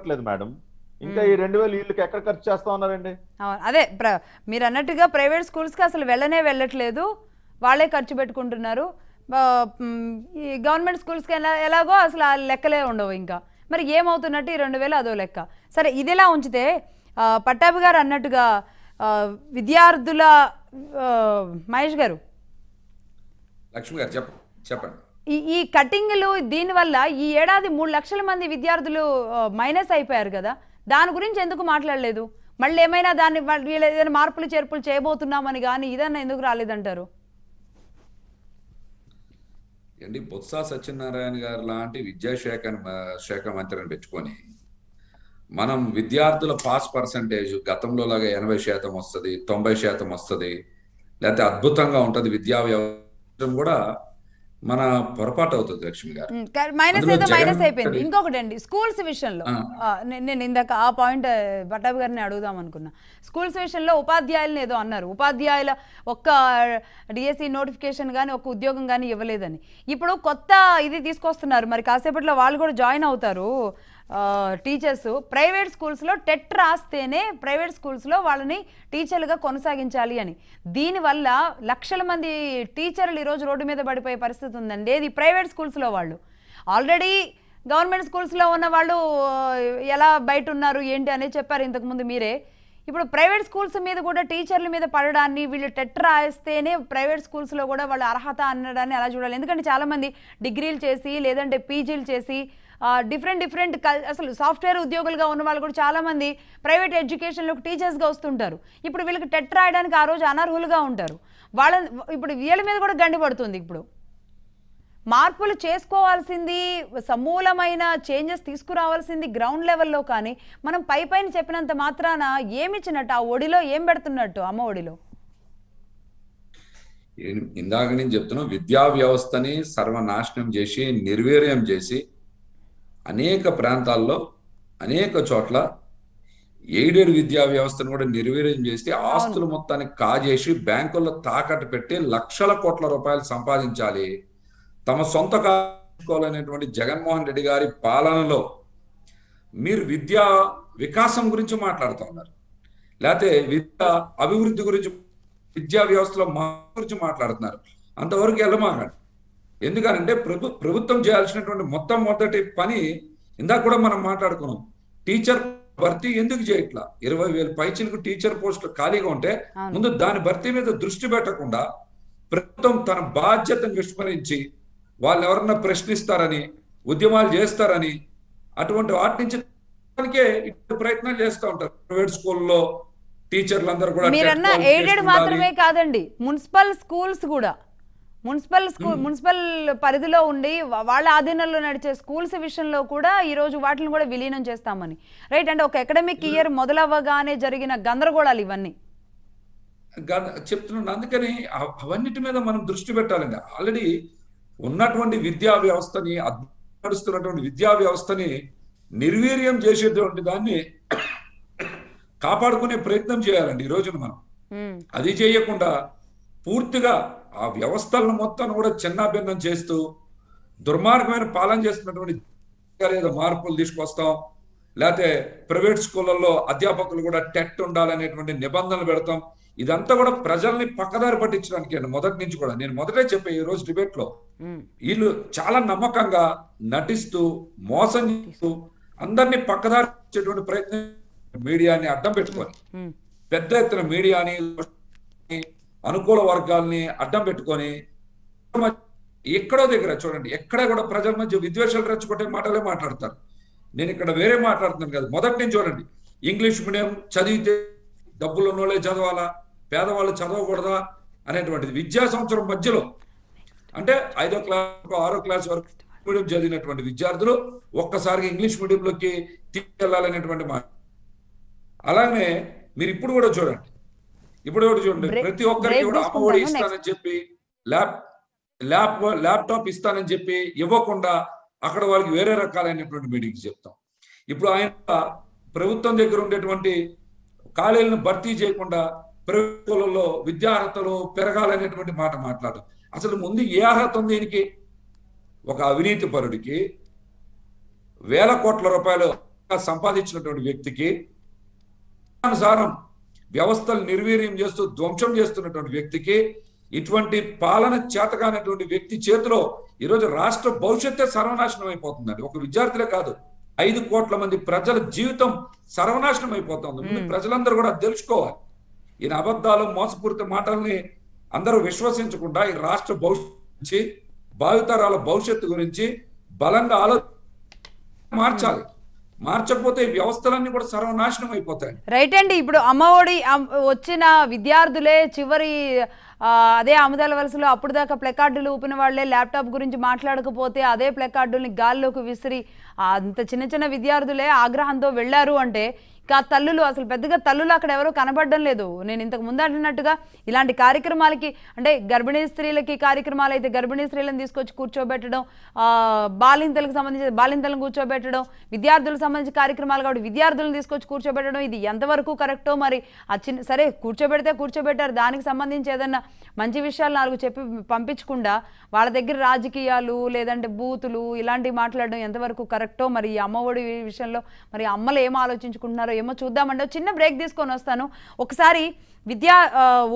ఇవ్వట్లేదు మేడం ఇంకా ఈ రెండు వేలు వీళ్ళకి ఎక్కడ ఖర్చు చేస్తా ఉన్నారండి అవును అదే ప్ర మీరు అన్నట్టుగా ప్రైవేట్ స్కూల్స్కి అసలు వెళ్ళనే వెళ్ళట్లేదు వాళ్ళే ఖర్చు పెట్టుకుంటున్నారు బా- మ్, ఈ గవర్నమెంట్ స్కూల్స్కి ఎలా ఎలాగో అసలు ఆ లెక్కలే ఉండవు ఇంకా మరి ఏమవుతున్నట్టు ఈ రెండు వేలు అదో లెక్క సరే ఇదిలా ఉంచితే ఆ, పట్టాభి గారు అన్నట్టుగా ఆ, విద్యార్థుల ఆ, మహేష్ గారు లక్ష్మి గారు చెప్ప చెప్పండి ఈ ఈ కటింగ్లు దీనివల్ల ఈ ఏడాది మూడు లక్షల మంది విద్యార్థులు మైనస్ అయిపోయారు కదా దాని గురించి ఎందుకు మాట్లాడలేదు మళ్ళీ ఏమైనా దాన్ని వాళ్ళు వీళ్ళు ఏదైనా మార్పులు చేర్పులు చేయబోతున్నామని కానీ ఇదన్నా ఎందుకు రాలేదంటారు ఏంటి బొత్స సత్యనారాయణ గారు లాంటి విద్యాశాఖ శాఖ మంత్రిని పెట్టుకొని మనం విద్యార్థుల పాస్ పర్సంటేజ్ గతంలో లాగా ఎనభై శాతం వస్తుంది తొంభై శాతం వస్తుంది లేకపోతే అద్భుతంగా ఉంటది విద్యా వ్యవస్థ కూడా మన పొరపాటు అవుతుంది లక్ష్మి గారు మైనస్ అందులో అయితే మైనస్ జగన్ అయిపోయింది గారి- ఇంకొకటి అండి స్కూల్స్ విషయంలో ఆ. ఆ, నే- నేను ఇందాక ఆ పాయింట్ పట్టాభి గారిని అడుగుదాం అనుకున్నా స్కూల్స్ విషయంలో ఉపాధ్యాయులను ఏదో అన్నారు ఉపాధ్యాయుల ఒక్క డిఎస్సి నోటిఫికేషన్ కానీ ఒక్క ఉద్యోగం కానీ ఇవ్వలేదని ఇప్పుడు కొత్త ఇది తీసుకొస్తున్నారు మరి కాసేపట్లో వాళ్ళు కూడా జాయిన్ అవుతారు టీచర్స్ ప్రైవేట్ స్కూల్స్లో టెట్ రాస్తేనే ప్రైవేట్ స్కూల్స్లో వాళ్ళని టీచర్లుగా కొనసాగించాలి అని దీనివల్ల లక్షల మంది టీచర్లు ఈరోజు రోడ్డు మీద పడిపోయే పరిస్థితి ఉందండి ఏది ప్రైవేట్ స్కూల్స్లో వాళ్ళు ఆల్రెడీ గవర్నమెంట్ స్కూల్స్లో ఉన్న వాళ్ళు ఆ, ఎలా బయట ఉన్నారు ఏంటి అనేది చెప్పారు ఇంతకుముందు మీరే ఇప్పుడు ప్రైవేట్ స్కూల్స్ మీద కూడా టీచర్ల మీద పడడాన్ని వీళ్ళు టెట్ రాస్తేనే ప్రైవేట్ స్కూల్స్లో కూడా వాళ్ళు అర్హత అనడాన్ని అలా చూడాలి ఎందుకంటే చాలామంది డిగ్రీలు చేసి లేదంటే పీజీలు చేసి డిఫరెంట్ డిఫరెంట్ అసలు సాఫ్ట్వేర్ ఉద్యోగులుగా ఉన్న వాళ్ళు కూడా చాలామంది ప్రైవేట్ ఎడ్యుకేషన్లోకి టీచర్స్గా వస్తుంటారు ఇప్పుడు వీళ్ళకి టెట్ రాయడానికి ఆ రోజు అనర్హులుగా ఉంటారు వాళ్ళ ఇప్పుడు వీళ్ళ మీద కూడా గండి పడుతుంది ఇప్పుడు మార్పులు చేసుకోవాల్సింది సమూలమైన చేంజెస్ తీసుకురావాల్సింది గ్రౌండ్ లెవెల్లో కానీ మనం పై పైన చెప్పినంత మాత్రాన ఏమిచ్చినట్టు ఆ ఒడిలో ఏం పెడుతున్నట్టు అమ్మ ఒడిలో ఇన్- ఇందాక నేను చెప్తున్నా విద్యా వ్యవస్థని సర్వనాశనం చేసి నిర్వీర్యం చేసి అనేక ప్రాంతాల్లో అనేక చోట్ల ఎయిడెడ్ విద్యా వ్యవస్థను కూడా నిర్వీర్యం చేసి ఆస్తులు మొత్తాన్ని కాజేసి బ్యాంకుల్లో తాకట్టు పెట్టి లక్షల కోట్ల రూపాయలు సంపాదించాలి తమ సొంత కావాలనేటువంటి జగన్మోహన్ రెడ్డి గారి పాలనలో మీరు విద్యా వికాసం గురించి మాట్లాడుతూ ఉన్నారు లేకపోతే విద్యా అభివృద్ధి గురించి విద్యా వ్యవస్థలో మా గురించి మాట్లాడుతున్నారు అంతవరకు వెళ్ళమాకండి ఎందుకనంటే ప్రభు ప్రభుత్వం చేయాల్సినటువంటి మొత్తం మొదటి పని ఇందాక కూడా మనం మాట్లాడుకున్నాం టీచర్ భర్తీ ఎందుకు చేయట్లా ఇరవై వేల పైచిలకు టీచర్ పోస్టులు ఖాళీగా ఉంటే అవును. ముందు దాని భర్తీ మీద దృష్టి పెట్టకుండా ప్రభుత్వం తన బాధ్యతను విస్మరించి వాళ్ళు ఎవరన్నా ప్రశ్నిస్తారని ఉద్యమాలు చేస్తారని అటువంటి వాటి నుంచి తప్పించుకోవడానికే ఇటువంటి ప్రయత్నాలు చేస్తూ ఉంటారు ప్రైవేట్ స్కూల్లో టీచర్లు అందరూ కూడా మీరన్న TET ఎయిడెడ్ qualification మాత్రమే ఉండాలి. కాదండి మున్సిపల్ స్కూల్స్ కూడా మున్సిపల్ స్కూల్ మున్సిపల్ పరిధిలో ఉండి వా- వాళ్ళ ఆధీనంలో నడిచే స్కూల్స్ విషయంలో కూడా ఈ రోజు వాటిని కూడా విలీనం చేస్తామని రైట్ అంటే ఒక అకాడమిక్ ఇయర్ మొదలవ్వగానే జరిగిన గందరగోళాలు ఇవన్నీ గత చెప్తున్నాను అందుకని అ- అవన్నిటి మీద మనం దృష్టి పెట్టాలండి ఆల్రెడీ ఉన్నటువంటి విద్యా వ్యవస్థని అద్భుతంగా నడుస్తున్నటువంటి విద్యా వ్యవస్థని నిర్వీర్యం చేసేటువంటి దాన్ని కాపాడుకునే ప్రయత్నం చేయాలండి ఈ రోజున మనం ఉమ్, అది చేయకుండా పూర్తిగా ఆ వ్యవస్థలను మొత్తం కూడా చిన్నాభిన్నం చేస్తూ దుర్మార్గమైన పాలన చేస్తున్నటువంటి లేదా మార్పులు తీసుకొస్తాం లేకపోతే ప్రైవేట్ స్కూళ్ళల్లో అధ్యాపకులు కూడా టెట్ ఉండాలనేటువంటి నిబంధనలు పెడతాం ఇదంతా కూడా ప్రజల్ని పక్కదారి పట్టించడానికి అండి మొదటి నుంచి కూడా నేను మొదటే చెప్పే ఈ రోజు డిబేట్ లో ఉమ్, వీళ్ళు చాలా నమ్మకంగా నటిస్తూ మోసం చేస్తూ అందరినీ పక్కదారి పట్టించేటువంటి ప్రయత్నం మీడియాని అడ్డం పెట్టుకొని ఉమ్, పెద్ద ఎత్తున మీడియాని అనుకూల వర్గాల్ని అడ్డం పెట్టుకొని ఎక్కడో దగ్గర చూడండి ఎక్కడ కూడా ప్రజల మధ్య విద్వేషాలు రెచ్చగొట్టే మాటలే మాట్లాడతారు నేను ఇక్కడ వేరే మాట్లాడుతున్నాను కదా మొదటి నుంచి చూడండి ఇంగ్లీష్ మీడియం చదివితే డబ్బులు ఉన్నోళ్ళే చదవాలా పేదవాళ్ళు చదవకూడదా అనేటువంటిది విద్యా సంవత్సరం మధ్యలో అంటే ఐదో క్లాస్ ఆరో క్లాస్ వరకు మీడియం చదివినటువంటి విద్యార్థులు ఒక్కసారిగా ఇంగ్లీష్ మీడియంలోకి తీసుకెళ్లాలనేటువంటి మాట అలానే మీరు ఇప్పుడు కూడా చూడండి ఇప్పుడు కూడా చూడండి Break- ప్రతి ఒక్కరికి break కూడా అమ్మఒడి తీసుకుంటాను. ఇస్తానని చెప్పి ల్యాప్ ల్యాప్ ల్యాప్టాప్ ఇస్తానని చెప్పి ఇవ్వకుండా అక్కడ వాళ్ళకి వేరే రకాలైనటువంటి మీటింగ్స్ చెప్తాం ఇప్పుడు ఆయన ప్రభుత్వం దగ్గర ఉండేటువంటి ఖాళీలను భర్తీ చేయకుండా ప్రైవేట్ స్కూళ్ళలో విద్యా అర్హతలు పెరగాలనేటువంటి మాట మాట్లాడు అసలు ముందు ఏ అర్హత ఉంది దీనికి ఒక అవినీతి పరుడికి వేల కోట్ల రూపాయలు సంపాదించినటువంటి వ్యక్తికి అనుసారం వ్యవస్థలు నిర్వీర్యం చేస్తూ ధ్వంసం చేస్తున్నటువంటి వ్యక్తికి ఇటువంటి పాలన చేతకానటువంటి వ్యక్తి చేతిలో ఈరోజు రాష్ట్ర భవిష్యత్తే సర్వనాశనం అయిపోతుందండి ఒక విద్యార్థులే కాదు ఐదు కోట్ల మంది ప్రజల జీవితం సర్వనాశనం అయిపోతుంది ముందు మ్మ్. ప్రజలందరూ కూడా తెలుసుకోవాలి ఈయన అబద్ధాలు మోసపూరిత మాటల్ని అందరూ విశ్వసించకుండా ఈ రాష్ట్ర భవిష్యత్తు గురించి భావితరాల భవిష్యత్తు గురించి బలంగా ఆలో మార్చాలి మార్చకపోతే ఈ వ్యవస్థలన్నీ కూడా సర్వనాశనం అయిపోతాయి రైట్ అండి ఇప్పుడు అమ్మఒడి అమ్- వచ్చిన విద్యార్థులే చివరి ఆ, అదే ఆముదాల వలసలో అప్పుడు దాకా ప్లెకార్డులు ఊపిన వాళ్ళే ల్యాప్టాప్ గురించి మాట్లాడకపోతే అదే ప్లెకార్డుల్ని గాల్లోకి విసిరి ఆ అంత చిన్న చిన్న విద్యార్థులే ఆగ్రహంతో వెళ్ళారు అంటే ఇంకా తల్లులు అసలు పెద్దగా తల్లులు అక్కడ ఎవరో కనబడడం లేదు నేను ఇంతకు ముందు అంటున్నట్టుగా ఇలాంటి కార్యక్రమాలకి అంటే గర్భిణీ స్త్రీలకి కార్యక్రమాలు అయితే గర్భిణీ స్త్రీలను తీసుకొచ్చి కూర్చోబెట్టడం ఆ, బాలింతలకు సంబంధించి బాలింతలను కూర్చోబెట్టడం విద్యార్థులకు సంబంధించి కార్యక్రమాలు కాబట్టి విద్యార్థులను తీసుకొచ్చి కూర్చోబెట్టడం ఇది ఎంతవరకు కరెక్టో మరి ఆ చిన్న సరే కూర్చోబెడితే కూర్చోబెట్టారు దానికి సంబంధించి ఏదన్నా మంచి విషయాలు నాలుగు చెప్పి పంపించకుండా వాళ్ళ దగ్గర రాజకీయాలు లేదంటే బూతులు ఇలాంటివి మాట్లాడడం ఎంతవరకు కరెక్టో మరి ఈ అమ్మఒడి విషయంలో మరి అమ్మలు ఏం ఆలోచించుకుంటున్నారో ఏమో చూద్దామండి ఒక చిన్న బ్రేక్ తీసుకొని వస్తాను ఒకసారి విద్యా ఆ,